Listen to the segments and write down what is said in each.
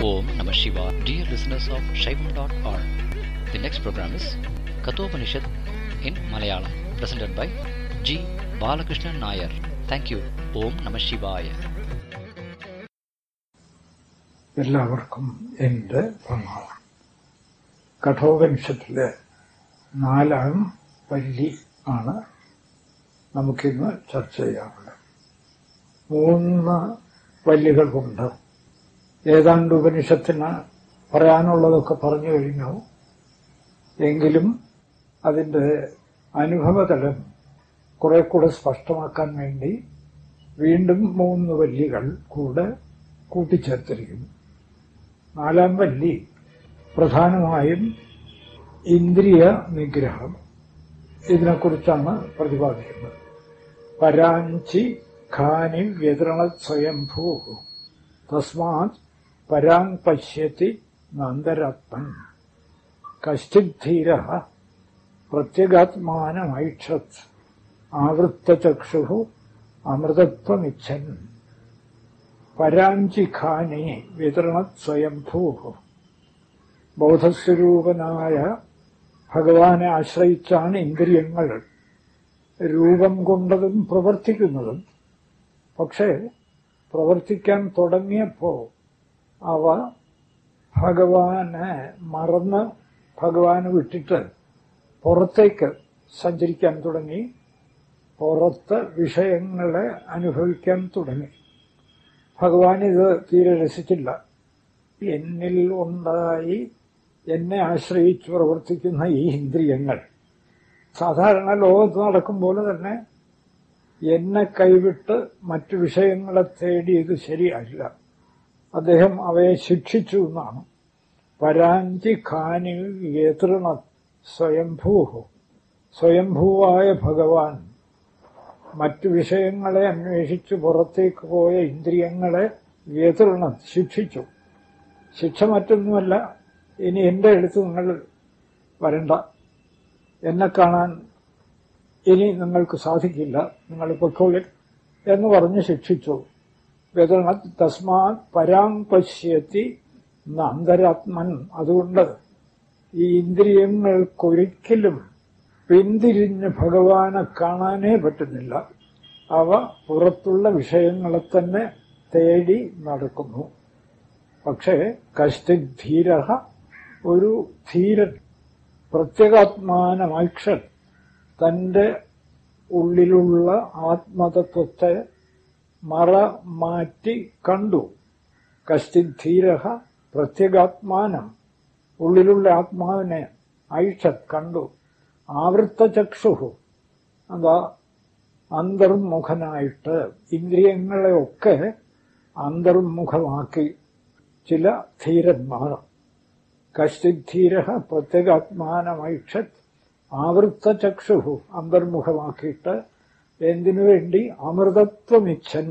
Om Namah Shivaya. Dear listeners of Shaivam.org, the next program is Kathopanishad in Malayalam, presented by G. Balakrishnan Nair. Thank you. Om Namah Shivaya. എല്ലാവർക്കും എൻ്റെ പ്രണാമം കഠോപനിഷത്തിലെ നാലാം വല്ലി ആണ് നമുക്കിന്ന് ചർച്ച ചെയ്യാറുള്ളത് മൂന്ന് വല്ലികൾ കൊണ്ട് ഏതാണ്ട് ഉപനിഷത്തിന് പറയാനുള്ളതൊക്കെ പറഞ്ഞു കഴിഞ്ഞു എങ്കിലും അതിൻ്റെ അനുഭവതലം കുറെ കൂടെ സ്പഷ്ടമാക്കാൻ വേണ്ടി വീണ്ടും മൂന്ന് വല്ലികൾ കൂടെ കൂട്ടിച്ചേർത്തിരിക്കുന്നു നാലാം വല്ലി പ്രധാനമായും ഇന്ദ്രിയ നിഗ്രഹം ഇതിനെക്കുറിച്ചാണ് പ്രതിപാദിക്കുന്നത് പരാഞ്ചി ഖാനി വ്യതരണ സ്വയംഭൂ തസ്മാത് പരാം പശ്യത്തി നന്ദരത്മൻ കശ്ചിദ്ധീര പ്രത്യേകാത്മാനമൈക്ഷത് ആവൃത്തചക്ഷു അമൃതത്വമിച്ഛൻ പരാഞ്ചിഖാനി വിതരണ സ്വയംഭൂ ബോധസ്വരൂപനായ ഭഗവാനെ ആശ്രയിച്ചാണ് ഇന്ദ്രിയങ്ങൾ രൂപം കൊണ്ടതും പ്രവർത്തിക്കുന്നതും പക്ഷേ പ്രവർത്തിക്കാൻ തുടങ്ങിയപ്പോ അവ ഭഗവാനെ മറന്ന് ഭഗവാനെ വിട്ടിട്ട് പുറത്തേക്ക് സഞ്ചരിക്കാൻ തുടങ്ങി പുറത്ത് വിഷയങ്ങളെ അനുഭവിക്കാൻ തുടങ്ങി ഭഗവാൻ ഇത് തീരെ രസിച്ചില്ല എന്നിൽ ഉണ്ടായി എന്നെ ആശ്രയിച്ച് പ്രവർത്തിക്കുന്ന ഈ ഇന്ദ്രിയങ്ങൾ സാധാരണ ലോകത്ത് നടക്കും പോലെ തന്നെ എന്നെ കൈവിട്ട് മറ്റു വിഷയങ്ങളെ തേടിയത് ശരിയല്ല അദ്ദേഹം അവയെ ശിക്ഷിച്ചു എന്നാണ് പരാഞ്ചി ഖാനി യതൃണ സ്വയംഭൂഹു സ്വയംഭൂവായ ഭഗവാൻ മറ്റു വിഷയങ്ങളെ അന്വേഷിച്ച് പുറത്തേക്ക് പോയ ഇന്ദ്രിയങ്ങളെ വ്യതൃണ ശിക്ഷിച്ചു ശിക്ഷ മറ്റൊന്നുമല്ല ഇനി എന്റെ അടുത്ത് നിങ്ങൾ വരണ്ട എന്നെ കാണാൻ ഇനി നിങ്ങൾക്ക് സാധിക്കില്ല നിങ്ങൾ പൊയ്ക്കോളിൽ എന്ന് പറഞ്ഞ് ശിക്ഷിച്ചു വ്യതൃണ തസ്മാത് പരാം പശ്യത്തി അന്തരാത്മൻ അതുകൊണ്ട് ഈ ഇന്ദ്രിയങ്ങൾക്കൊരിക്കലും പിന്തിരിഞ്ഞ് ഭഗവാനെ കാണാനേ പറ്റുന്നില്ല അവ പുറത്തുള്ള വിഷയങ്ങളെ തന്നെ തേടി നടക്കുന്നു പക്ഷേ കശ്ചിത് ധീര ഒരു ധീരൻ പ്രത്യേകാത്മാനമൈക്ഷൻ തന്റെ ഉള്ളിലുള്ള ആത്മതത്വത്തെ മറ മാറ്റി കണ്ടു കശ്ചിത് ധീര പ്രത്യേകാത്മാനം ഉള്ളിലുള്ള ആത്മാവിനെ ഐഷത് കണ്ടു ആവൃത്തചക്ഷുഹു എന്താ അന്തർമുഖനായിട്ട് ഇന്ദ്രിയങ്ങളെയൊക്കെ അന്തർമുഖമാക്കി ചില ധീരന്മാർ കശ്ചിദ്ധീര പ്രത്യേകാത്മാനമൈക്ഷത് ആവൃത്തചക്ഷുഹു അന്തർമുഖമാക്കിയിട്ട് എന്തിനു വേണ്ടി അമൃതത്വമിച്ഛൻ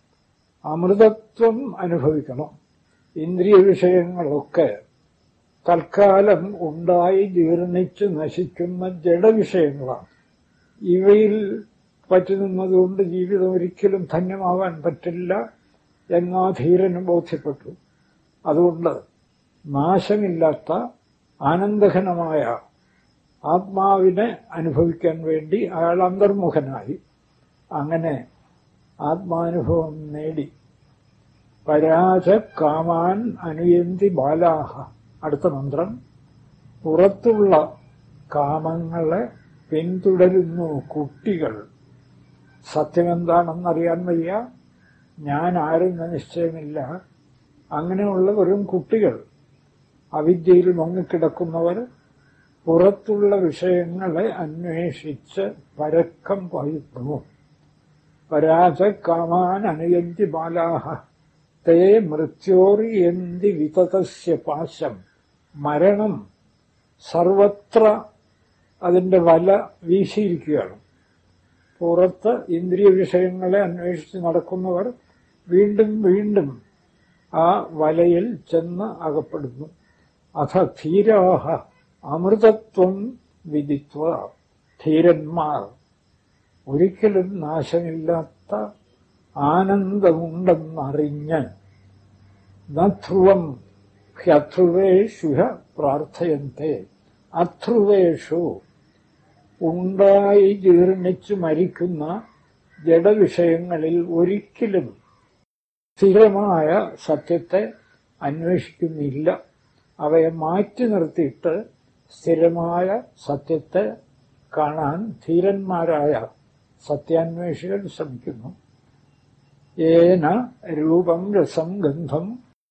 അമൃതത്വം അനുഭവിക്കണം ഇന്ദ്രിയ വിഷയങ്ങളൊക്കെ തൽക്കാലം ഉണ്ടായി ജീർണിച്ച് നശിക്കുന്ന ജഡവിഷയങ്ങളാണ് ഇവയിൽ പറ്റി നിന്നതുകൊണ്ട് ജീവിതം ഒരിക്കലും ധന്യമാവാൻ പറ്റില്ല എന്നാ ധീരന് ബോധ്യപ്പെട്ടു അതുകൊണ്ട് നാശമില്ലാത്ത ആനന്ദഘനമായ ആത്മാവിനെ അനുഭവിക്കാൻ വേണ്ടി അയാൾ അന്തർമുഖനായി അങ്ങനെ ആത്മാനുഭവം നേടി പരാജ കാമാൻ അനുയന്തി ബാലാഹ അടുത്ത മന്ത്രം പുറത്തുള്ള കാമങ്ങളെ പിന്തുടരുന്നു കുട്ടികൾ സത്യമെന്താണെന്നറിയാൻ വയ്യ ഞാൻ ആരെന്ന് നിശ്ചയമില്ല അങ്ങനെയുള്ള വെറും കുട്ടികൾ അവിദ്യയിൽ മുങ്ങിക്കിടക്കുന്നവർ പുറത്തുള്ള വിഷയങ്ങളെ അന്വേഷിച്ച് പരക്കം പായുന്നു പരാജ കാമാൻ അനുയന്തി ബാലാഹ തേ മൃത്യോറിയന്തി വിതതസ്യ പാശം മരണം സർവത്ര അതിന്റെ വല വീശിയിരിക്കുകയാണ് പുറത്ത് ഇന്ദ്രിയ വിഷയങ്ങളെ അന്വേഷിച്ച് നടക്കുന്നവർ വീണ്ടും വീണ്ടും ആ വലയിൽ ചെന്ന് അകപ്പെടുന്നു അഥ ധീരാഹ അമൃതത്വം വിദിത്വ ധീരന്മാർ ഒരിക്കലും നാശമില്ലാത്ത ആനന്ദമുണ്ടെന്നറിഞ്ഞ് നധ്രുവം ഹ്യധ്രുവേഷു ഹ പ്രാർത്ഥയന്തെ അധ്രുവേഷു ഉണ്ടായി ജീർണിച്ചു മരിക്കുന്ന ജഡവിഷയങ്ങളിൽ ഒരിക്കലും സ്ഥിരമായ സത്യത്തെ അന്വേഷിക്കുന്നില്ല അവയെ മാറ്റി നിർത്തിയിട്ട് സ്ഥിരമായ സത്യത്തെ കാണാൻ ധീരന്മാരായ സത്യാന്വേഷികൾ ശ്രമിക്കുന്നു ഏന രൂപം രസം ഗന്ധം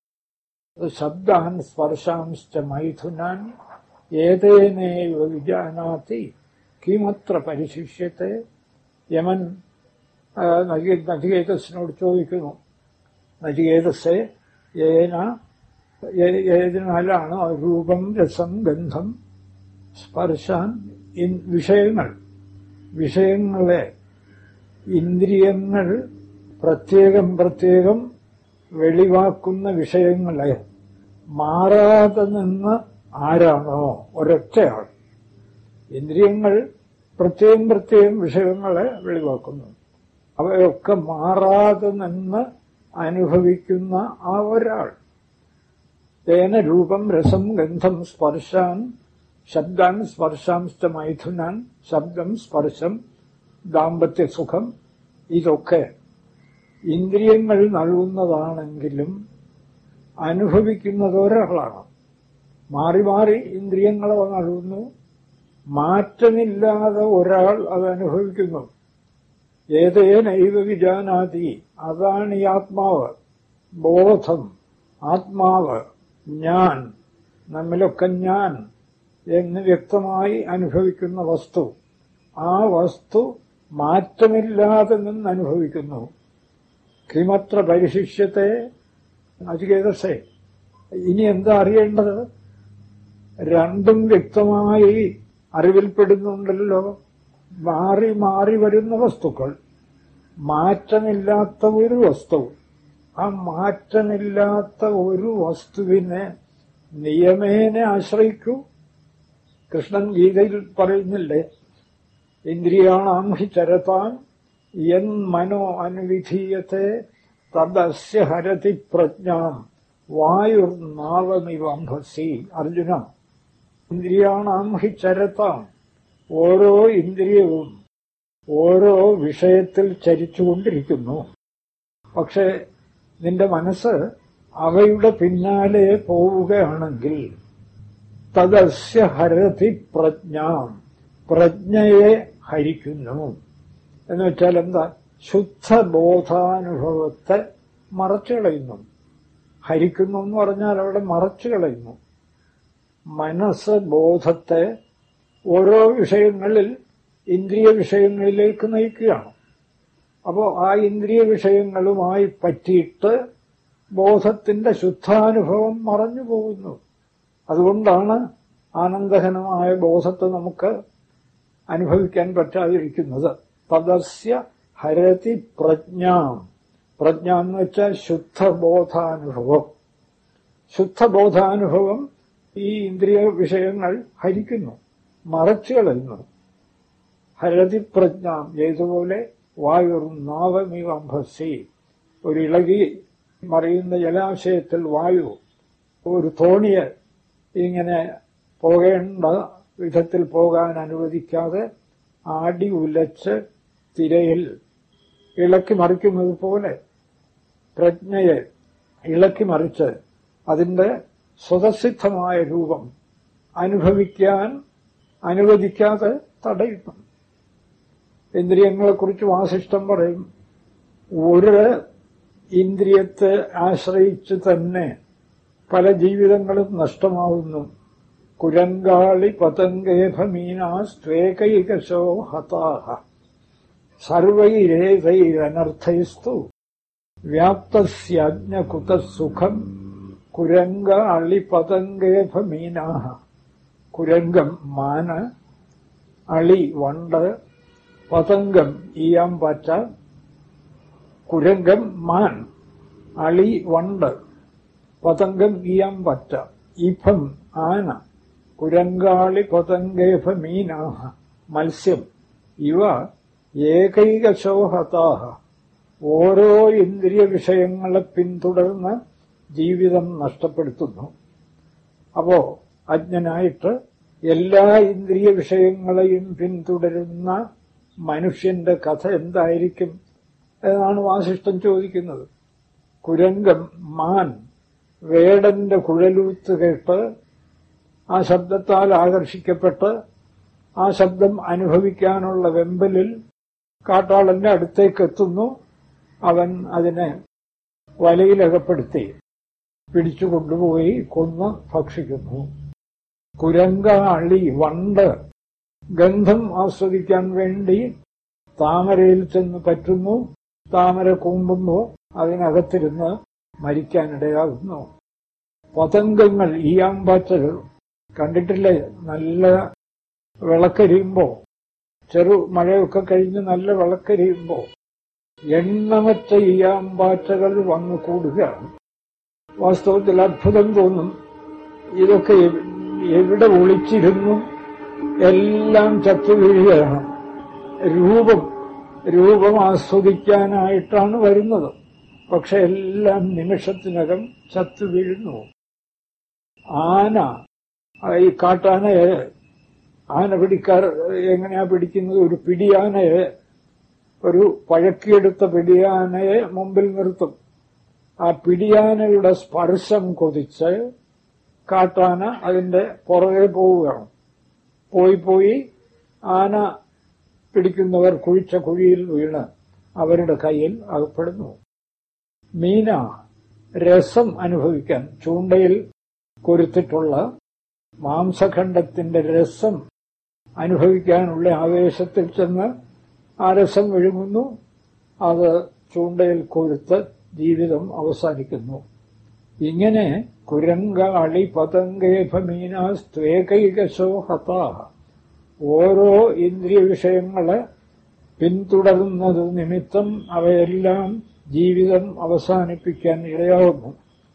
ശബ്ദാൻ സ്പർശാംശ്ച മൈഥുനാൻ ഏതേനേവ വിജാനാതി കിമത്ര പരിശിഷ്യത്തെ യമൻ ആ, നചി- നചികേതസിനോട് ചോദിക്കുന്നു നചികേതസെ ഏന ഏ- ഏതിനാലാണ് ആ രൂപം രസം ഗന്ധം സ്പർശാൻ ഇൻ- വിഷയങ്ങൾ വിഷയങ്ങളെ ഇന്ദ്രിയങ്ങൾ പ്രത്യേകം പ്രത്യേകം വെളിവാക്കുന്ന വിഷയങ്ങളെ മാറാതെ നിന്ന് ആരാണോ ഒരൊറ്റയാൾ ഇന്ദ്രിയങ്ങൾ പ്രത്യേകം പ്രത്യേകം വിഷയങ്ങളെ വെളിവാക്കുന്നു അവയൊക്കെ മാറാതെ നിന്ന് അനുഭവിക്കുന്ന ആ ഒരാൾ തേന രൂപം രസം ഗന്ധം സ്പർശാൻ ശബ്ദാൻ സ്പർശാംശ്ച മൈഥുനാൻ ശബ്ദം സ്പർശം ദാമ്പത്യസുഖം ഇതൊക്കെ ഇന്ദ്രിയങ്ങൾ നൽകുന്നതാണെങ്കിലും അനുഭവിക്കുന്നത് ഒരാളാണ് മാറി മാറി ഇന്ദ്രിയങ്ങളെ നൽകുന്നു മാറ്റമില്ലാതെ ഒരാൾ അത് അനുഭവിക്കുന്നു ഏതേനൈവ വിജാനാതി അതാണ് ഈ ആത്മാവ് ബോധം ആത്മാവ് ഞാൻ നമ്മിലൊക്കെ ഞാൻ എന്ന് വ്യക്തമായി അനുഭവിക്കുന്ന വസ്തു ആ വസ്തു മാറ്റമില്ലാതെ നിന്ന് അനുഭവിക്കുന്നു കിമത്ര പരിശിഷ്യത്തെ നചികേതസേ ഇനി എന്താ അറിയേണ്ടത് രണ്ടും വ്യക്തമായി അറിവിൽപ്പെടുന്നുണ്ടല്ലോ മാറി മാറി വരുന്ന വസ്തുക്കൾ മാറ്റമില്ലാത്ത ഒരു വസ്തു ആ മാറ്റമില്ലാത്ത ഒരു വസ്തുവിനെ നിയമേനെ ആശ്രയിക്കൂ കൃഷ്ണൻ ഗീതയിൽ പറയുന്നില്ലേ ഇന്ദ്രിയാണാം ഹി ചരതാൻ യൻ മനോ അനുവിധീയത്തെ തദസ്യ ഹരതി പ്രജ്ഞാം വായുർനാവമിവംഭസി അർജുന ഇന്ദ്രിയാണാം ഹി ചരതാം ഓരോ ഇന്ദ്രിയവും ഓരോ വിഷയത്തിൽ ചരിച്ചുകൊണ്ടിരിക്കുന്നു പക്ഷെ നിന്റെ മനസ്സ് അവയുടെ പിന്നാലെ പോവുകയാണെങ്കിൽ തദസ്യ ഹരതി പ്രജ്ഞാം പ്രജ്ഞയെ ഹരിക്കുന്നു എന്ന് വെച്ചാൽ എന്താ ശുദ്ധബോധാനുഭവത്തെ മറച്ചു കളയുന്നു ഹരിക്കുന്നു എന്ന് പറഞ്ഞാൽ അവിടെ മറച്ചു കളയുന്നു മനസ്സ് ബോധത്തെ ഓരോ വിഷയങ്ങളിൽ ഇന്ദ്രിയ വിഷയങ്ങളിലേക്ക് നയിക്കുകയാണ് അപ്പോൾ ആ ഇന്ദ്രിയ വിഷയങ്ങളുമായി പറ്റിയിട്ട് ബോധത്തിന്റെ ശുദ്ധാനുഭവം മറഞ്ഞു പോകുന്നു അതുകൊണ്ടാണ് ആനന്ദഘനമായ ബോധത്തെ നമുക്ക് അനുഭവിക്കാൻ പറ്റാതിരിക്കുന്നത് തദസ്യ ഹരതി പ്രജ്ഞാം പ്രജ്ഞ എന്ന് വെച്ചാൽ ശുദ്ധബോധാനുഭവം ശുദ്ധബോധാനുഭവം ഈ ഇന്ദ്രിയ വിഷയങ്ങൾ ഹരിക്കുന്നു മറച്ചു കളയുന്നു ഹരതി പ്രജ്ഞാം ഏതുപോലെ വായുർ നാവമിവംഭസി ഒരു ഇളകി മറിയുന്ന ജലാശയത്തിൽ വായു ഒരു തോണിയെ ഇങ്ങനെ പോകേണ്ട വിധത്തിൽ പോകാൻ അനുവദിക്കാതെ ആടി ഉലച്ച് തിരയിൽ ഇളക്കി മറിക്കുന്നത് പോലെ പ്രജ്ഞയെ ഇളക്കി മറിച്ച് അതിന്റെ സ്വതസിദ്ധമായ രൂപം അനുഭവിക്കാൻ അനുവദിക്കാതെ തടയുന്നു ഇന്ദ്രിയങ്ങളെക്കുറിച്ച് വാസിഷ്ടം പറയും ഒരു ഇന്ദ്രിയത്തെ ആശ്രയിച്ച് തന്നെ പല ജീവിതങ്ങളും നഷ്ടമാവുന്നു കുരങ്കാളി പതംഗേഭമീനാസ്ത്വേകൈകശോ ഹതാഹ സർവൈരേതൈരനർത്ഥൈസ്തു വ്യാപ്തസ്യജ്ഞകുതസുഖം കുരങ്ക അളി പതംഗേഭമീനാഹ കുരങ്കം മാന് അളി വണ്ട് പതംഗം ഈയാമ്പാറ്റ കുരങ്കം മാൻ അളി വണ്ട് പതംഗം ഈയാമ്പാറ്റ ഇഫം ആന കുരങ്കാളി പതംഗേഭ മീനാഹ മത്സ്യം ഇവ ഏകൈകശോഹതാഹ ഓരോ ഇന്ദ്രിയ വിഷയങ്ങളെ പിന്തുടർന്ന് ജീവിതം നഷ്ടപ്പെടുത്തുന്നു അപ്പോ അജ്ഞനായിട്ട് എല്ലാ ഇന്ദ്രിയ വിഷയങ്ങളെയും പിന്തുടരുന്ന മനുഷ്യന്റെ കഥ എന്തായിരിക്കും എന്നാണ് വാസിഷ്ടം ചോദിക്കുന്നത് കുരങ്കം മാൻ വേടന്റെ കുഴലൂത്ത് കേട്ട് ആ ശബ്ദത്താൽ ആകർഷിക്കപ്പെട്ട് ആ ശബ്ദം അനുഭവിക്കാനുള്ള വെമ്പലിൽ കാട്ടാളന്റെ അടുത്തേക്ക് എത്തുന്നു അവൻ അതിനെ വലയിലകപ്പെടുത്തി പിടിച്ചു കൊണ്ടുപോയി കൊന്ന് ഭക്ഷിക്കുന്നു കുരങ്കാളി വണ്ട് ഗന്ധം ആസ്വദിക്കാൻ വേണ്ടി താമരയിൽ ചെന്ന് പറ്റുന്നു താമര കൂമ്പുമ്പോൾ അതിനകത്തിരുന്ന് മരിക്കാനിടയാകുന്നു പതംഗങ്ങൾ ഈയാമ്പാറ്റകൾ കണ്ടിട്ടില്ലേ നല്ല വിളക്കരിയുമ്പോ ചെറു മഴയൊക്കെ കഴിഞ്ഞ് നല്ല വിളക്കരിയുമ്പോ എണ്ണമറ്റ ഈയാമ്പാറ്റകൾ വന്നു കൂടുകയാണ് വാസ്തവത്തിൽ അത്ഭുതം തോന്നും ഇതൊക്കെ എവ്- എവിടെ ഒളിച്ചിരുന്നു എല്ലാം ചത്തു വീഴുകയാണ് രൂപം രൂപം ആസ്വദിക്കാനായിട്ടാണ് വരുന്നത് പക്ഷെ എല്ലാം നിമിഷത്തിനകം ചത്തു വീഴുന്നു ആന ആ ഈ കാട്ടാനയെ ആന പിടിക്കാർ എങ്ങനെയാ പിടിക്കുന്നത് ഒരു പിടിയാനയെ ഒരു പഴക്കിയെടുത്ത പിടിയാനയെ മുമ്പിൽ നിർത്തും ആ പിടിയാനയുടെ സ്പർശം കൊതിച്ച് കാട്ടാന അതിന്റെ പുറകെ പോവുകയാണ് പോയി പോയി ആന പിടിക്കുന്നവർ കുഴിച്ച കുഴിയിൽ വീണ് അവരുടെ കയ്യിൽ അകപ്പെടുന്നു മീന രസം അനുഭവിക്കാൻ ചൂണ്ടയിൽ കൊരുത്തിട്ടുള്ള മാംസഖണ്ഡത്തിന്റെ രസം അനുഭവിക്കാനുള്ള ആവേശത്തിൽ ചെന്ന് ആ രസം വിഴുങ്ങുന്നു അത് ചൂണ്ടയിൽ കൊരുത്ത് ജീവിതം അവസാനിക്കുന്നു ഇങ്ങനെ കുരങ്കാളി പതംഗേഭമീനാസ്ത്വേകൈകശോ ഹതാഹ ഓരോ ഇന്ദ്രിയ വിഷയങ്ങളെ പിന്തുടരുന്നത് നിമിത്തം അവയെല്ലാം ജീവിതം അവസാനിപ്പിക്കാൻ ഇടയാകുന്നു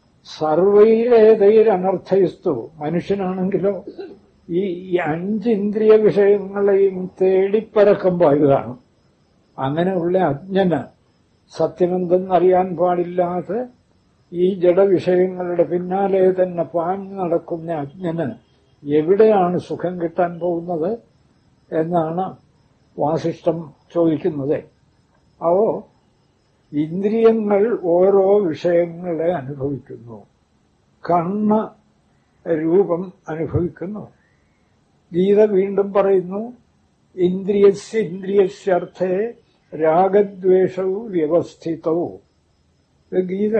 സർവൈരേതൈരനർത്ഥയിസ്തു മനുഷ്യനാണെങ്കിലോ ഈ ഈ അഞ്ച് ഇന്ദ്രിയ വിഷയങ്ങളെയും തേടിപ്പരക്കം പായുകയാണ് അങ്ങനെയുള്ള അജ്ഞന് സത്യമെന്തെന്നറിയാൻ പാടില്ലാതെ ഈ ജഡവിഷയങ്ങളുടെ പിന്നാലെ തന്നെ പാഞ്ഞു നടക്കുന്ന അജ്ഞന് എവിടെയാണ് സുഖം കിട്ടാൻ പോകുന്നത് എന്നാണ് വാസിഷ്ടം ചോദിക്കുന്നത് അവോ ഇന്ദ്രിയങ്ങൾ ഓരോ വിഷയങ്ങളെ അനുഭവിക്കുന്നു കണ്ണ് രൂപം അനുഭവിക്കുന്നു ഗീത വീണ്ടും പറയുന്നു ഇന്ദ്രിയസ്യ ഇന്ദ്രിയസ്യർത്ഥേ രാഗദ്വേഷവും വ്യവസ്ഥിതവും ഇത് ഗീത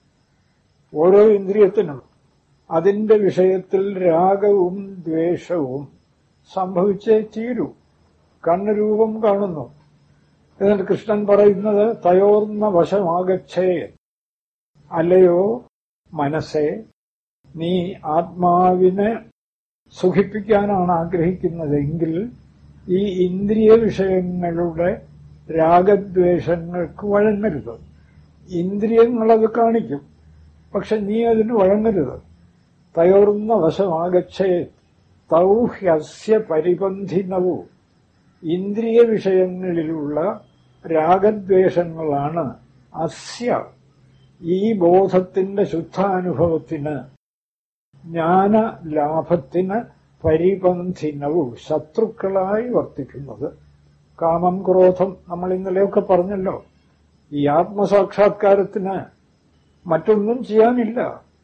ഓരോ ഇന്ദ്രിയത്തിനും അതിന്റെ വിഷയത്തിൽ രാഗവും ദ്വേഷവും സംഭവിച്ചേ തീരൂ കണ്ണ് രൂപം കാണുന്നു എന്നിട്ട് കൃഷ്ണൻ പറയുന്നത് തയോർന്ന വശമാകച്ചേ അല്ലയോ മനസ്സെ നീ ആത്മാവിനെ സുഖിപ്പിക്കാനാണ് ആഗ്രഹിക്കുന്നതെങ്കിൽ ഈ ഇന്ദ്രിയ വിഷയങ്ങളുടെ രാഗദ്വേഷങ്ങൾക്ക് വഴങ്ങരുത് ഇന്ദ്രിയങ്ങളത് കാണിക്കും പക്ഷെ നീ അതിന് വഴങ്ങരുത് തയോർന്ന വശമാകച്ചേ തൗഹ്യസ്യ പരിപന്ധിനവും ഇന്ദ്രിയ വിഷയങ്ങളിലുള്ള രാഗദ്വേഷങ്ങളാണ് അസ്യ ഈ ബോധത്തിന്റെ ശുദ്ധാനുഭവത്തിന് ജ്ഞാന ലാഭത്തിന് പരിപന്ധിനവും ശത്രുക്കളായി വർത്തിക്കുന്നത് കാമം ക്രോധം നമ്മൾ ഇന്നലെയൊക്കെ പറഞ്ഞല്ലോ ഈ ആത്മസാക്ഷാത്കാരത്തിന് മറ്റൊന്നും ചെയ്യാനില്ല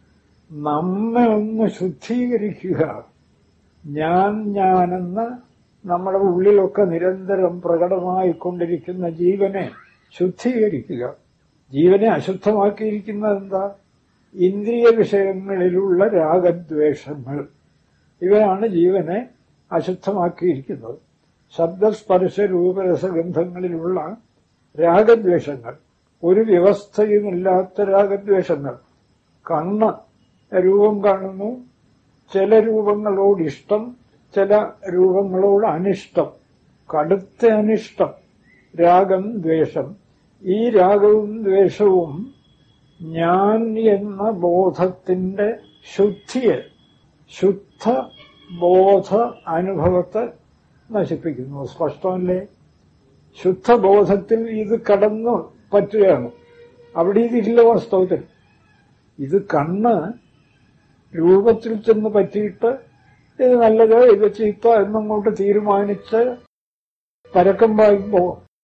നമ്മെ ഒന്ന് ശുദ്ധീകരിക്കുക ഞാൻ ഞാനെന്ന് നമ്മുടെ ഉള്ളിലൊക്കെ നിരന്തരം പ്രകടമായിക്കൊണ്ടിരിക്കുന്ന ജീവനെ ശുദ്ധീകരിക്കുക ജീവനെ അശുദ്ധമാക്കിയിരിക്കുന്നത് എന്താ ഇന്ദ്രിയ വിഷയങ്ങളിലുള്ള രാഗദ്വേഷങ്ങൾ ഇവയാണ് ജീവനെ അശുദ്ധമാക്കിയിരിക്കുന്നത് ശബ്ദസ്പർശ രൂപരസഗന്ധങ്ങളിലുള്ള രാഗദ്വേഷങ്ങൾ ഒരു വ്യവസ്ഥയുമില്ലാത്ത രാഗദ്വേഷങ്ങൾ കണ്ണ് രൂപം കാണുന്നു ചില രൂപങ്ങളോട് ഇഷ്ടം ചില രൂപങ്ങളോട് അനിഷ്ടം കടുത്ത അനിഷ്ടം രാഗം ദ്വേഷം ഈ രാഗവും ദ്വേഷവും ഞാൻ എന്ന ബോധത്തിന്റെ ശുദ്ധിയെ ശുദ്ധ ബോധ അനുഭവത്തെ നശിപ്പിക്കുന്നു സ്പഷ്ടമല്ലേ ശുദ്ധബോധത്തിൽ ഇത് കടന്നു പറ്റുകയാണ് അവിടെ ഇതില്ല വാസ്തവത്തിൽ ഇത് കണ്ണ് രൂപത്തിൽ ചെന്ന് പറ്റിയിട്ട് ഇത് നല്ലത് ഇത് ചീത്ത എന്നങ്ങോട്ട് തീരുമാനിച്ച് പരക്കം പായുമ്പോ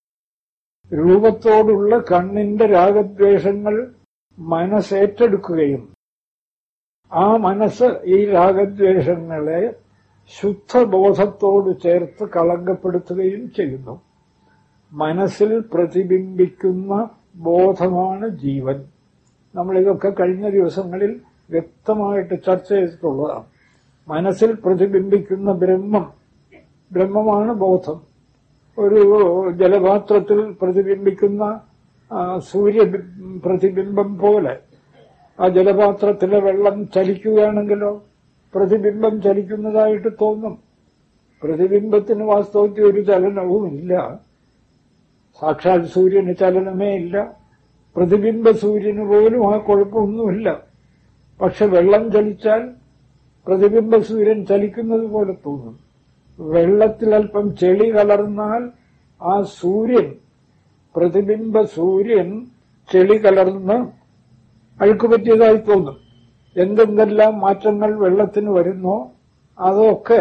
രൂപത്തോടുള്ള കണ്ണിന്റെ രാഗദ്വേഷങ്ങൾ മനസ്സേറ്റെടുക്കുകയും ആ മനസ്സ് ഈ രാഗദ്വേഷങ്ങളെ ശുദ്ധബോധത്തോട് ചേർത്ത് കളങ്കപ്പെടുത്തുകയും ചെയ്യുന്നു മനസ്സിൽ പ്രതിബിംബിക്കുന്ന ബോധമാണ് ജീവൻ നമ്മളിതൊക്കെ കഴിഞ്ഞ ദിവസങ്ങളിൽ വ്യക്തമായിട്ട് ചർച്ച ചെയ്തിട്ടുള്ളതാണ് മനസ്സിൽ പ്രതിബിംബിക്കുന്ന ബ്രഹ്മം ബ്രഹ്മമാണ് ബോധം ഒരു ജലപാത്രത്തിൽ പ്രതിബിംബിക്കുന്ന ആ, സൂര്യ പ്രതിബിംബം പോലെ ആ ജലപാത്രത്തിലെ വെള്ളം ചലിക്കുകയാണെങ്കിലോ പ്രതിബിംബം ചലിക്കുന്നതായിട്ട് തോന്നും പ്രതിബിംബത്തിന് വാസ്തവത്തിൽ ഒരു ചലനവുമില്ല സാക്ഷാൽ സൂര്യന് ചലനമേ ഇല്ല പ്രതിബിംബ സൂര്യന് പോലും ആ കുഴപ്പമൊന്നുമില്ല പക്ഷെ വെള്ളം ചലിച്ചാൽ പ്രതിബിംബ സൂര്യൻ ചലിക്കുന്നത് പോലെ തോന്നും വെള്ളത്തിൽ അല്പം ചെളി കലർന്നാൽ ആ സൂര്യൻ പ്രതിബിംബ സൂര്യൻ ചെളി കലർന്ന് അഴുക്ക് പറ്റിയതായി തോന്നും എന്തെന്തെല്ലാം മാറ്റങ്ങൾ വെള്ളത്തിന് വരുന്നോ അതൊക്കെ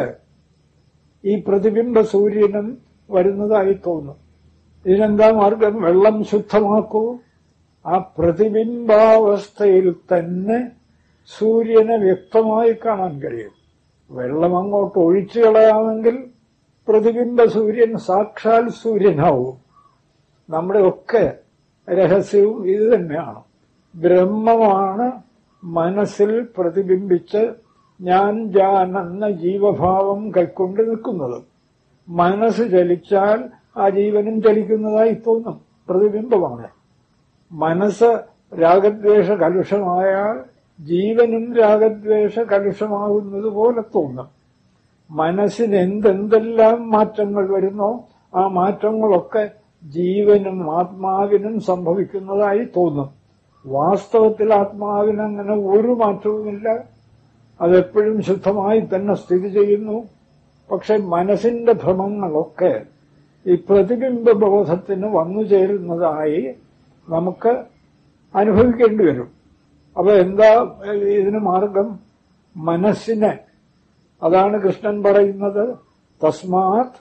ഈ പ്രതിബിംബ സൂര്യനും വരുന്നതായി തോന്നും ഇതിനെന്താ മാർഗം വെള്ളം ശുദ്ധമാക്കൂ ആ പ്രതിബിംബാവസ്ഥയിൽ തന്നെ സൂര്യനെ വ്യക്തമായി കാണാൻ കഴിയും വെള്ളം അങ്ങോട്ട് ഒഴിച്ചു കളയാമെങ്കിൽ പ്രതിബിംബ സൂര്യൻ സാക്ഷാൽ സൂര്യനാവും നമ്മുടെ ഒക്കെ രഹസ്യവും ഇത് തന്നെയാണ് ബ്രഹ്മമാണ് മനസ്സിൽ പ്രതിബിംബിച്ച് ഞാൻ ജാൻ എന്ന ജീവഭാവം കൈക്കൊണ്ട് നിൽക്കുന്നത് മനസ്സ് ചലിച്ചാൽ ആ ജീവനും ചലിക്കുന്നതായി തോന്നും പ്രതിബിംബമാണ് മനസ്സ് രാഗദ്വേഷ കലുഷമായാൽ ജീവനും രാഗദ്വേഷ കലുഷമാകുന്നത് പോലെ തോന്നും മനസ്സിന് എന്തെന്തെല്ലാം മാറ്റങ്ങൾ വരുന്നോ ആ മാറ്റങ്ങളൊക്കെ ജീവനും ആത്മാവിനും സംഭവിക്കുന്നതായി തോന്നും വാസ്തവത്തിൽ ആത്മാവിന് അങ്ങനെ ഒരു മാറ്റവുമില്ല അതെപ്പോഴും ശുദ്ധമായി തന്നെ സ്ഥിതി ചെയ്യുന്നു പക്ഷെ മനസ്സിന്റെ ഭ്രമങ്ങളൊക്കെ ഈ പ്രതിബിംബ ബോധത്തിന് വന്നു ചേരുന്നതായി നമുക്ക് അനുഭവിക്കേണ്ടി വരും അപ്പൊ എന്താ ഇതിന് മാർഗം മനസ്സിനെ അതാണ് കൃഷ്ണൻ പറയുന്നത് തസ്മാത്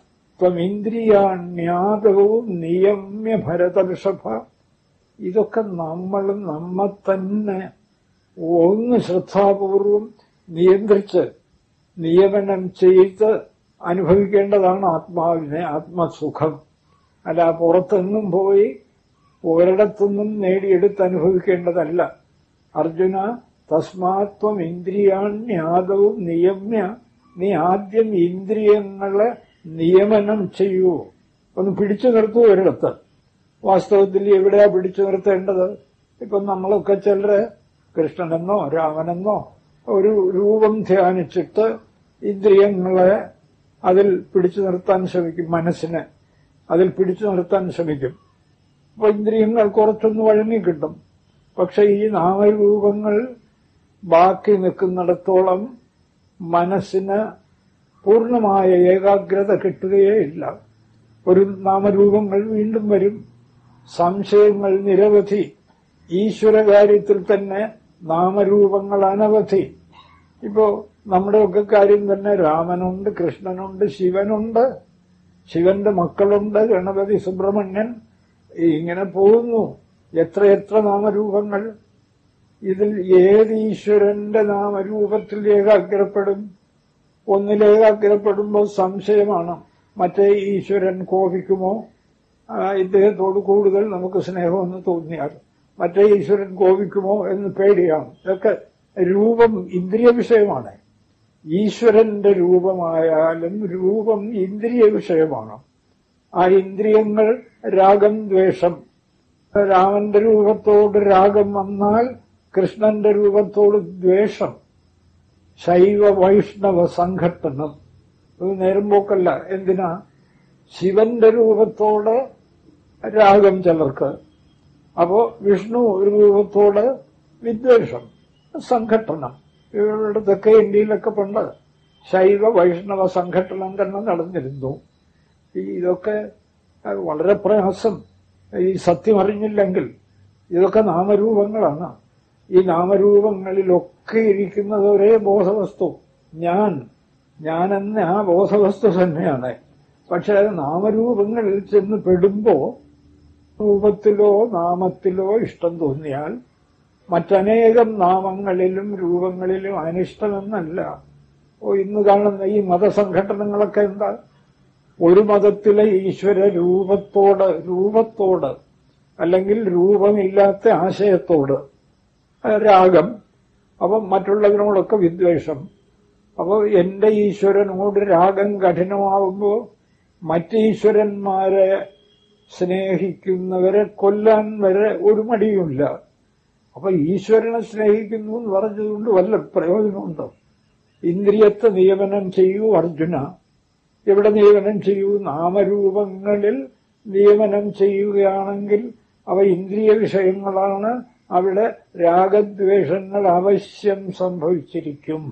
ത്വമിന്ദ്രിയാണ്യാദവും നിയമ്യ ഭരതർഷഭ ഇതൊക്കെ നമ്മൾ നമ്മെ തന്നെ ഒന്ന് ശ്രദ്ധാപൂർവം നിയന്ത്രിച്ച് നിയമനം ചെയ്ത് അനുഭവിക്കേണ്ടതാണ് ആത്മാവിനെ ആത്മസുഖം അല്ല പുറത്തെങ്ങും പോയി ഒരിടത്തുനിന്നും നേടിയെടുത്ത് അനുഭവിക്കേണ്ടതല്ല അർജുന തസ്മാത്വം ഇന്ദ്രിയാണ്യാദവും നിയമ്യ നീ ആദ്യം ഇന്ദ്രിയങ്ങളെ നിയമനം ചെയ്യൂ ഒന്ന് പിടിച്ചു നിർത്തൂ ഒരിടത്ത് വാസ്തവത്തിൽ എവിടെയാ പിടിച്ചു നിർത്തേണ്ടത് ഇപ്പൊ നമ്മളൊക്കെ ചിലര് കൃഷ്ണനെന്നോ രാമനെന്നോ ഒരു രൂപം ധ്യാനിച്ചിട്ട് ഇന്ദ്രിയങ്ങളെ അതിൽ പിടിച്ചു നിർത്താൻ ശ്രമിക്കും മനസ്സിനെ അതിൽ പിടിച്ചു നിർത്താൻ ശ്രമിക്കും അപ്പൊ ഇന്ദ്രിയങ്ങൾ കുറച്ചൊന്ന് വഴങ്ങി കിട്ടും പക്ഷെ ഈ നാമരൂപങ്ങൾ ബാക്കി നിൽക്കുന്നിടത്തോളം മനസ്സിന് പൂർണ്ണമായ ഏകാഗ്രത കിട്ടുകയേ ഇല്ല ഒരു നാമരൂപങ്ങൾ വീണ്ടും വരും സംശയങ്ങൾ നിരവധി ഈശ്വര കാര്യത്തിൽ തന്നെ നാമരൂപങ്ങൾ അനവധി ഇപ്പോ നമ്മുടെയൊക്കെ കാര്യം തന്നെ രാമനുണ്ട് കൃഷ്ണനുണ്ട് ശിവനുണ്ട് ശിവന്റെ മക്കളുണ്ട് ഗണപതി സുബ്രഹ്മണ്യൻ ഇങ്ങനെ പോകുന്നു എത്രയെത്ര നാമരൂപങ്ങൾ ഇതിൽ ഏത് ഈശ്വരന്റെ നാമരൂപത്തിൽ ഏകാഗ്രപ്പെടും ഒന്നിൽ ഏകാഗ്രപ്പെടുമ്പോൾ സംശയമാണ് മറ്റേ ഈശ്വരൻ കോപിക്കുമോ ആ, ഇദ്ദേഹത്തോട് കൂടുതൽ നമുക്ക് സ്നേഹമെന്ന് തോന്നിയാൽ മറ്റേ ഈശ്വരൻ കോപിക്കുമോ എന്ന് പേടിയാണ് ഇതൊക്കെ രൂപം ഇന്ദ്രിയ വിഷയമാണ് ഈശ്വരന്റെ രൂപമായാലും രൂപം ഇന്ദ്രിയ വിഷയമാണ് ആ ഇന്ദ്രിയങ്ങൾ രാഗം ദ്വേഷം രാമന്റെ രൂപത്തോട് രാഗം വന്നാൽ കൃഷ്ണന്റെ രൂപത്തോട് ദ്വേഷം ശൈവ വൈഷ്ണവ സംഘട്ടനം ഇത് നേരം പോക്കല്ല എന്തിനാ ശിവന്റെ രൂപത്തോട് രാഗം ചിലർക്ക് അപ്പോ വിഷ്ണു രൂപത്തോട് വിദ്വേഷം സംഘട്ടനം ഇവരുടെ തെക്കേ ഇന്ത്യയിലൊക്കെ പണ്ട് ശൈവ വൈഷ്ണവ സംഘട്ടനം തന്നെ നടന്നിരുന്നു ഈ ഇതൊക്കെ അഹ് വളരെ പ്രയാസം ഈ സത്യം അറിഞ്ഞില്ലെങ്കിൽ ഇതൊക്കെ നാമരൂപങ്ങളാണ് ഈ നാമരൂപങ്ങളിലൊക്കെ ഒക്കെ ഇരിക്കുന്നത് ഒരേ ബോധവസ്തു ഞാൻ ഞാനെന്ന ആ ബോധവസ്തു തന്നെയാണ് പക്ഷെ അത് നാമരൂപങ്ങളിൽ ചെന്ന് പെടുമ്പോ രൂപത്തിലോ നാമത്തിലോ ഇഷ്ടം തോന്നിയാൽ മറ്റനേകം നാമങ്ങളിലും രൂപങ്ങളിലും അനിഷ്ടമെന്നല്ല ഓ ഇന്ന് കാണുന്ന ഈ മതസംഘടനകളൊക്കെ എന്താ ഒരു മതത്തിലെ ഈശ്വര രൂപത്തോട് രൂപത്തോട് അല്ലെങ്കിൽ രൂപമില്ലാത്ത ആശയത്തോട് രാഗം അപ്പം മറ്റുള്ളതിനോടൊക്കെ വിദ്വേഷം അപ്പോൾ എന്റെ ഈശ്വരനോട് രാഗം കഠിനമാവുമ്പോൾ മറ്റ് ഈശ്വരന്മാരെ സ്നേഹിക്കുന്നവരെ കൊല്ലാൻ വരെ ഒരു മടിയുമില്ല അപ്പൊ ഈശ്വരനെ സ്നേഹിക്കുന്നു എന്ന് പറഞ്ഞതുകൊണ്ട് വല്ല പ്രയോജനമുണ്ടോ ഇന്ദ്രിയത്തെ നിയമനം ചെയ്യൂ അർജുന എവിടെ നിയമനം ചെയ്യൂ നാമരൂപങ്ങളിൽ നിയമനം ചെയ്യുകയാണെങ്കിൽ അവ ഇന്ദ്രിയ വിഷയങ്ങളാണ് അവിടെ രാഗദ്വേഷങ്ങൾ അവശ്യം സംഭവിച്ചിരിക്കും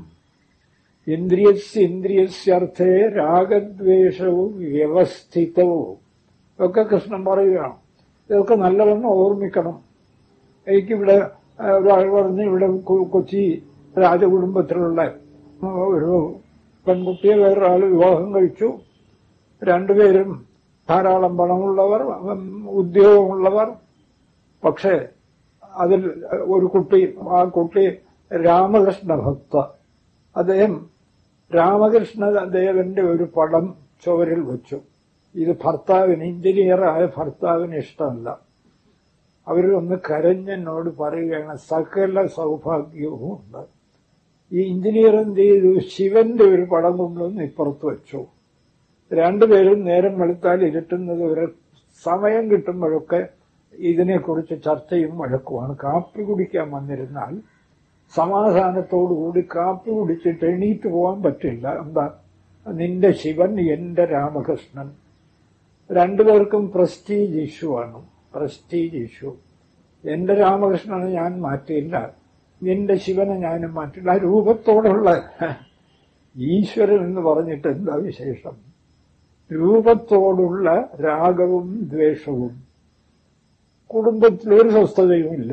ഇന്ദ്രിയസ് ഇന്ദ്രിയസ്യർത്ഥേ രാഗദ്വേഷവും വ്യവസ്ഥിതവും ഒക്കെ കൃഷ്ണൻ പറയുകയാണ് ഇതൊക്കെ നല്ലവണ്ണം ഓർമ്മിക്കണം എനിക്കിവിടെ ഒരാൾ പറഞ്ഞ് ഇവിടെ കൊച്ചി രാജകുടുംബത്തിലുള്ള ഒരു പെൺകുട്ടിയെ വേറൊരാൾ വിവാഹം കഴിച്ചു രണ്ടുപേരും ധാരാളം പണമുള്ളവർ ഉദ്യോഗമുള്ളവർ പക്ഷേ അതിൽ ഒരു കുട്ടി ആ കുട്ടി രാമകൃഷ്ണ ഭക്ത അദ്ദേഹം രാമകൃഷ്ണ ദേവന്റെ ഒരു പടം ചുവരിൽ വെച്ചു ഇത് ഭർത്താവിന് എഞ്ചിനീയറായ ഭർത്താവിന് ഇഷ്ടമല്ല അവരൊന്ന് കരഞ്ഞെന്നോട് പറയുകയാണ് സകല സൗഭാഗ്യവും ഉണ്ട് ഈ എഞ്ചിനീയർ എന്ത് ചെയ്തു ശിവന്റെ ഒരു പടം കൊണ്ടുവന്ന് ഇപ്പുറത്ത് വെച്ചു രണ്ടുപേരും നേരം വെളുത്താൽ ഇരുട്ടുന്നത് വരെ സമയം കിട്ടുമ്പോഴൊക്കെ ഇതിനെക്കുറിച്ച് ചർച്ചയും വഴക്കുമാണ് കാപ്പി കുടിക്കാൻ വന്നിരുന്നാൽ സമാധാനത്തോടുകൂടി കാപ്പി കുടിച്ചിട്ട് എണീറ്റ് പോകാൻ പറ്റില്ല എന്താ നിന്റെ ശിവൻ എന്റെ രാമകൃഷ്ണൻ രണ്ടുപേർക്കും പ്രസ്റ്റീജ് ഇഷ്യൂ ആണ് പ്രസ്റ്റീജ് ഇഷ്യൂ എന്റെ രാമകൃഷ്ണനെ ഞാൻ മാറ്റിയില്ല നിന്റെ ശിവനെ ഞാനും മാറ്റില്ല ആ രൂപത്തോടുള്ള ഈശ്വരൻ എന്ന് പറഞ്ഞിട്ട് എന്താ വിശേഷം രൂപത്തോടുള്ള രാഗവും ദ്വേഷവും കുടുംബത്തിലൊരു സ്വസ്ഥതയുമില്ല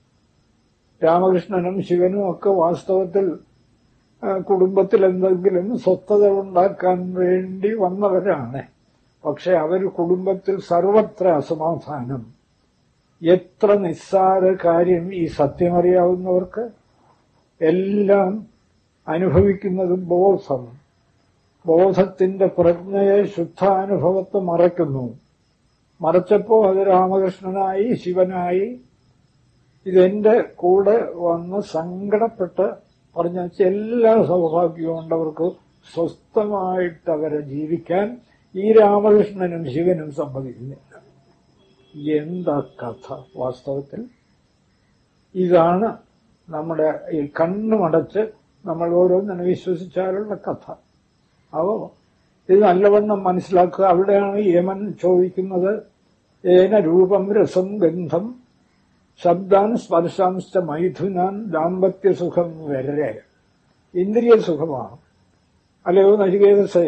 രാമകൃഷ്ണനും ശിവനും ഒക്കെ വാസ്തവത്തിൽ കുടുംബത്തിൽ എന്തെങ്കിലും സ്വസ്ഥത ഉണ്ടാക്കാൻ വേണ്ടി വന്നവരാണ് പക്ഷെ അവർ കുടുംബത്തിൽ സർവത്ര അസമാധാനം എത്ര നിസ്സാര കാര്യം ഈ സത്യമറിയാവുന്നവർക്ക് എല്ലാം അനുഭവിക്കുന്നത് ബോധം ബോധത്തിന്റെ പ്രജ്ഞയെ ശുദ്ധാനുഭവത്തെ മറയ്ക്കുന്നു മറച്ചപ്പോ അത് രാമകൃഷ്ണനായി ശിവനായി ഇതെന്റെ കൂടെ വന്ന് സങ്കടപ്പെട്ട് പറഞ്ഞ എല്ലാ സൗഭാഗ്യവും ഉണ്ടവർക്ക് സ്വസ്ഥമായിട്ട് അവരെ ജീവിക്കാൻ ഈ രാമകൃഷ്ണനും ശിവനും സമ്മതിക്കുന്നില്ല എന്താ കഥ വാസ്തവത്തിൽ ഇതാണ് നമ്മുടെ ഈ കണ്ണുമടച്ച് നമ്മൾ ഓരോന്നിനെ വിശ്വസിച്ചാലുള്ള കഥ അപ്പോ ഇത് നല്ലവണ്ണം മനസ്സിലാക്കുക അവിടെയാണ് യമൻ ചോദിക്കുന്നത് ഏന രൂപം രസം ഗന്ധം ശബ്ദാൻ സ്പർശാംശ മൈഥുനാൻ ദാമ്പത്യ സുഖം വരെ ഇന്ദ്രിയ സുഖമാണ് അല്ലയോ നചികേതസേ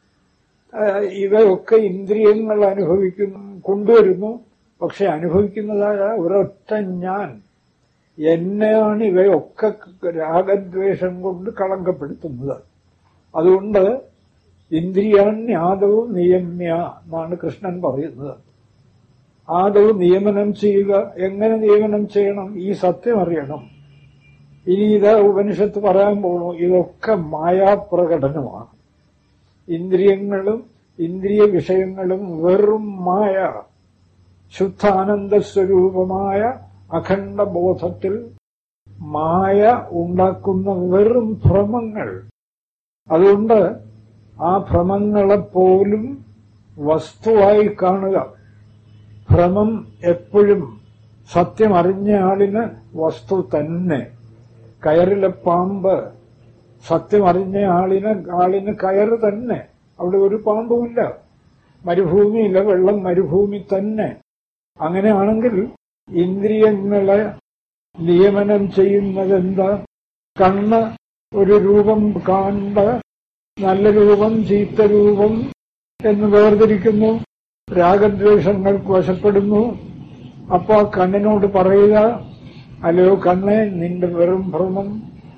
ഇവയൊക്കെ ഇന്ദ്രിയങ്ങൾ അനുഭവിക്കുന്നു കൊണ്ടുവരുന്നു പക്ഷെ അനുഭവിക്കുന്നതായ ഒരൊറ്റ ഞാൻ എന്നെയാണ് ഇവയൊക്കെ രാഗദ്വേഷം കൊണ്ട് കളങ്കപ്പെടുത്തുന്നത് അതുകൊണ്ട് ഇന്ദ്രിയാണ്യാദവും നിയമ്യ എന്നാണ് കൃഷ്ണൻ പറയുന്നത് ആദവും നിയമനം ചെയ്യുക എങ്ങനെ നിയമനം ചെയ്യണം ഈ സത്യം അറിയണം ഇനി ഇത് ഉപനിഷത്ത് പറയാൻ പോണു ഇതൊക്കെ മായാപ്രകടനമാണ് ഇന്ദ്രിയങ്ങളും ഇന്ദ്രിയ വിഷയങ്ങളും വെറും മായ ശുദ്ധാനന്ദ സ്വരൂപമായ അഖണ്ഡ ബോധത്തിൽ മായ ഉണ്ടാക്കുന്ന വെറും ഭ്രമങ്ങൾ അതുകൊണ്ട് ആ ഭ്രമങ്ങളെപ്പോലും വസ്തുവായി കാണുക ഭ്രമം എപ്പോഴും സത്യം അറിഞ്ഞ ആളിന് വസ്തു തന്നെ കയറിലെ പാമ്പ് സത്യം അറിഞ്ഞ ആളിന് ആളിന് കയറ് തന്നെ അവിടെ ഒരു പാമ്പുമില്ല മരുഭൂമിയില്ല വെള്ളം മരുഭൂമി തന്നെ അങ്ങനെയാണെങ്കിൽ ഇന്ദ്രിയങ്ങളെ നിയമനം ചെയ്യുന്നതെന്താ കണ്ണ് ഒരു രൂപം കാണ്ട നല്ല രൂപം ചീത്ത രൂപം എന്ന് വേർതിരിക്കുന്നു രാഗദ്വേഷങ്ങൾക്ക് വശപ്പെടുന്നു അപ്പോ കണ്ണിനോട് പറയുക അല്ലയോ കണ്ണെ നിന്റെ വെറും ഭ്രമം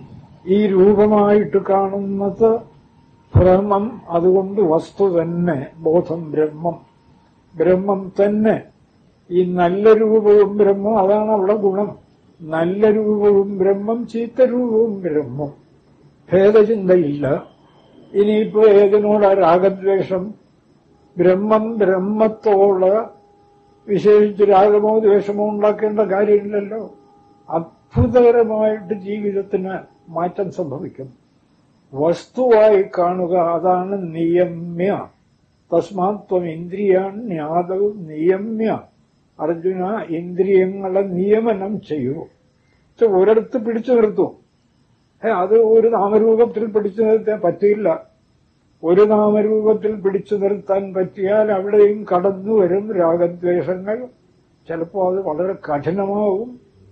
ഈ രൂപമായിട്ട് കാണുന്നത് ഭ്രമം അതുകൊണ്ട് വസ്തു തന്നെ ബോധം ബ്രഹ്മം ബ്രഹ്മം തന്നെ ഈ നല്ല രൂപവും ബ്രഹ്മം അതാണ് അവിടെ ഗുണം നല്ല രൂപവും ബ്രഹ്മം ചീത്ത രൂപവും ബ്രഹ്മം ഭേദചിന്തയില്ല ഇനിയിപ്പോ ഏതിനോട് രാഗദ്വേഷം ബ്രഹ്മം ബ്രഹ്മത്തോട് വിശേഷിച്ച് രാഗമോ ദ്വേഷമോ ഉണ്ടാക്കേണ്ട കാര്യമില്ലല്ലോ അത്ഭുതകരമായിട്ട് ജീവിതത്തിന് മാറ്റം സംഭവിക്കും വസ്തുവായി കാണുക അതാണ് നിയമ്യ തസ്മാത്വം ഇന്ദ്രിയാൻ ജ്ഞാതവും നിയമ്യ അർജുന ഇന്ദ്രിയങ്ങളെ നിയമനം ചെയ്യൂ പക്ഷെ ഒരിടത്ത് പിടിച്ചു നിർത്തും ഏ, അത് ഒരു നാമരൂപത്തിൽ പിടിച്ചു നിർത്താൻ പറ്റില്ല ഒരു നാമരൂപത്തിൽ പിടിച്ചു നിർത്താൻ പറ്റിയാൽ അവിടെയും കടന്നു വരും രാഗദ്വേഷങ്ങൾ ചിലപ്പോൾ അത് വളരെ കഠിനമാവും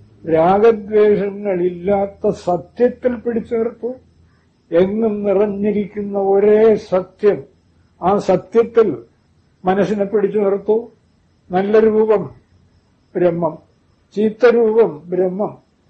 രാഗദ്വേഷങ്ങളില്ലാത്ത സത്യത്തിൽ പിടിച്ചു നിർത്തും എങ്ങും നിറഞ്ഞിരിക്കുന്ന ഒരേ സത്യം ആ സത്യത്തിൽ മനസ്സിനെ പിടിച്ചു നിർത്തൂ നല്ല രൂപം ബ്രഹ്മം ചീത്ത രൂപം ബ്രഹ്മം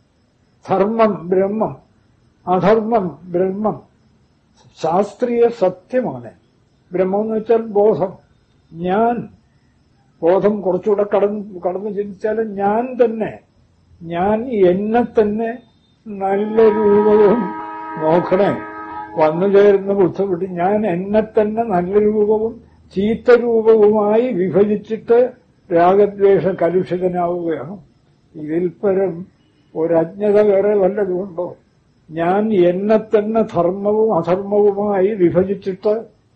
ധർമ്മം ബ്രഹ്മം അധർമ്മം ബ്രഹ്മം ശാസ്ത്രീയ സത്യമാണ് ബ്രഹ്മം എന്ന് വെച്ചാൽ ബോധം ഞാൻ ബോധം കുറച്ചുകൂടെ കടന്ന് കടന്ന് ചിന്തിച്ചാൽ ഞാൻ തന്നെ ഞാൻ എന്നെ തന്നെ നല്ല രൂപവും നോക്കണേ വന്നു ചേരുന്ന ബുദ്ധപ്പെട്ട് ഞാൻ എന്നെ തന്നെ നല്ല രൂപവും ചീത്ത രൂപവുമായി വിഭജിച്ചിട്ട് രാഗദ്വേഷ കലുഷിതനാവുകയാണ് ഇതിൽ പരം ഒരജ്ഞത വേറെ വല്ലതുമുണ്ടോ ഞാൻ എന്നെ തന്നെ ധർമ്മവും അധർമ്മവുമായി വിഭജിച്ചിട്ട്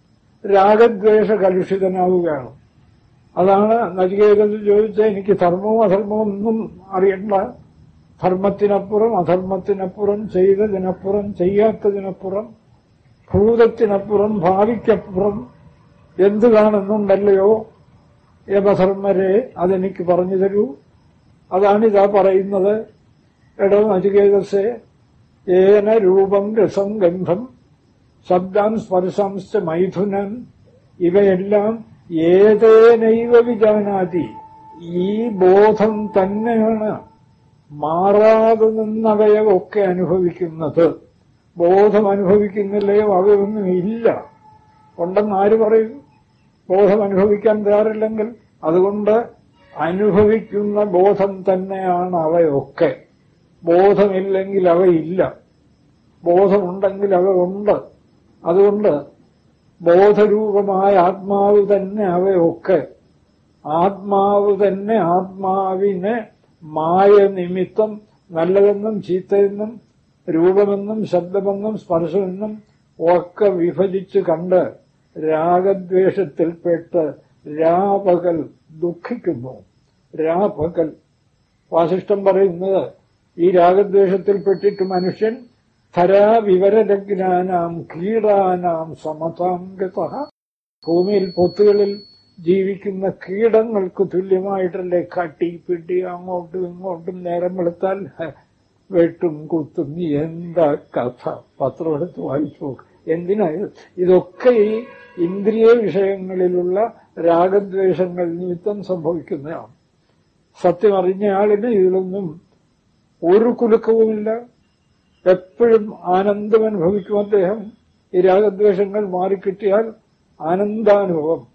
രാഗദ്വേഷ കലുഷിതനാവുകയാണ് അതാണ് നചികേതത്തിൽ ചോദിച്ച എനിക്ക് ധർമ്മവും അധർമ്മവും ഒന്നും അറിയണ്ട ധർമ്മത്തിനപ്പുറം അധർമ്മത്തിനപ്പുറം ചെയ്തതിനപ്പുറം ചെയ്യാത്തതിനപ്പുറം ഭൂതത്തിനപ്പുറം ഭാവിക്കപ്പുറം എന്ത് കാണുന്നുണ്ടല്ലയോ യമധർമ്മരെ അതെനിക്ക് പറഞ്ഞു തരൂ അതാണിതാ പറയുന്നത് എടോ നചികേതസെ ഏന രൂപം രസം ഗന്ധം ശബ്ദാൻ സ്പർശാംശ മൈഥുനൻ ഇവയെല്ലാം ഏതേനൈവ വിജാനാതി ഈ ബോധം തന്നെയാണ് മാറാതെ നിന്നവയൊക്കെ അനുഭവിക്കുന്നത് ബോധം അനുഭവിക്കുന്നില്ലയോ അവയൊന്നും ഇല്ല ഉണ്ടെന്ന് ആര് പറയും ബോധം അനുഭവിക്കാൻ തയ്യാറില്ലെങ്കിൽ അതുകൊണ്ട് അനുഭവിക്കുന്ന ബോധം തന്നെയാണ് അവയൊക്കെ ബോധമില്ലെങ്കിൽ അവയില്ല ബോധമുണ്ടെങ്കിൽ അവ ഉണ്ട് അതുകൊണ്ട് ബോധരൂപമായ ആത്മാവ് തന്നെ അവയൊക്കെ ആത്മാവ് തന്നെ ആത്മാവിനെ മായ നിമിത്തം നല്ലതെന്നും ചീത്തയെന്നും രൂപമെന്നും ശബ്ദമെന്നും സ്പർശമെന്നും ഒക്കെ വിഭജിച്ച് കണ്ട് രാഗദ്വേഷത്തിൽപ്പെട്ട് രാപകൽ ദുഃഖിക്കുന്നു രാപകൽ വാസിഷ്ടം പറയുന്നത് ഈ രാഗദ്വേഷത്തിൽപ്പെട്ടിട്ട് മനുഷ്യൻ ധരാവിവരജ്ഞാനാം കീടാനാം സമതാംഗത ഭൂമിയിൽ പൊത്തുകളിൽ ജീവിക്കുന്ന കീടങ്ങൾക്ക് തുല്യമായിട്ടല്ലേ കട്ടി പിടി അങ്ങോട്ടും ഇങ്ങോട്ടും നേരം വെളുത്താൽ ഹ, വെട്ടും കുത്തും എന്താ കഥ പത്രം എടുത്ത് വായിച്ചു നോക്ക്. എന്തിനാ ഇത്? ഇതൊക്കെ ഈ ഇന്ദ്രിയ വിഷയങ്ങളിലുള്ള രാഗദ്വേഷങ്ങൾ നിമിത്തം സംഭവിക്കുന്നതാണ് സത്യം അറിഞ്ഞ ആളിന് ഇതിലൊന്നും ഒരു കുലുക്കവുമില്ല എപ്പോഴും ആനന്ദം അനുഭവിക്കും അദ്ദേഹം ഈ രാഗദ്വേഷങ്ങൾ മാറിക്കിട്ടിയാൽ ആനന്ദാനുഭവം